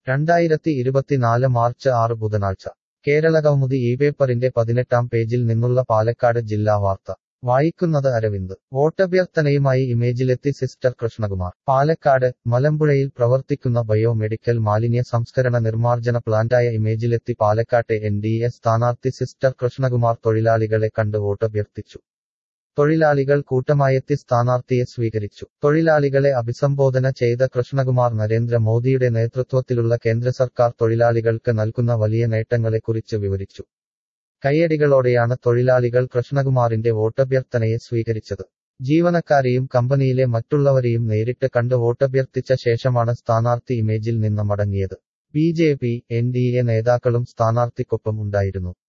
രണ്ടായിരത്തി ഇരുപത്തിനാല് മാർച്ച് ആറ് ബുധനാഴ്ച കേരളകൗമുദി ഈ പേപ്പറിന്റെ പതിനെട്ടാം പേജിൽ നിന്നുള്ള പാലക്കാട് ജില്ലാ വാർത്ത വായിക്കുന്നത് അരവിന്ദ് വോട്ടഭ്യർത്ഥനയുമായി ഇമേജിലെത്തി സിസ്റ്റർ കൃഷ്ണകുമാർ പാലക്കാട് മലമ്പുഴയിൽ പ്രവർത്തിക്കുന്ന ബയോമെഡിക്കൽ മാലിന്യ സംസ്കരണ നിർമ്മാർജ്ജന പ്ലാന്റായ ഇമേജിലെത്തി പാലക്കാട്ടെ എൻ ഡി എ സ്ഥാനാർത്ഥി സിസ്റ്റർ കൃഷ്ണകുമാർ തൊഴിലാളികളെ കണ്ട് വോട്ടഭ്യർത്ഥിച്ചു തൊഴിലാളികൾ കൂട്ടമായെത്തി സ്ഥാനാർത്ഥിയെ സ്വീകരിച്ചു തൊഴിലാളികളെ അഭിസംബോധന ചെയ്ത കൃഷ്ണകുമാർ നരേന്ദ്ര മോദിയുടെ നേതൃത്വത്തിലുള്ള കേന്ദ്ര സർക്കാർ തൊഴിലാളികൾക്ക് നൽകുന്ന വലിയ നേട്ടങ്ങളെക്കുറിച്ച് വിവരിച്ചു കയ്യടികളോടെയാണ് തൊഴിലാളികൾ കൃഷ്ണകുമാറിന്റെ വോട്ടഭ്യർത്ഥനയെ സ്വീകരിച്ചത് ജീവനക്കാരെയും കമ്പനിയിലെ മറ്റുള്ളവരെയും നേരിട്ട് കണ്ട് വോട്ടഭ്യർത്ഥിച്ച ശേഷമാണ് സ്ഥാനാർത്ഥി ഇമേജിൽ നിന്ന് മടങ്ങിയത് B J P N D A നേതാക്കളും സ്ഥാനാർത്ഥിക്കൊപ്പം ഉണ്ടായിരുന്നു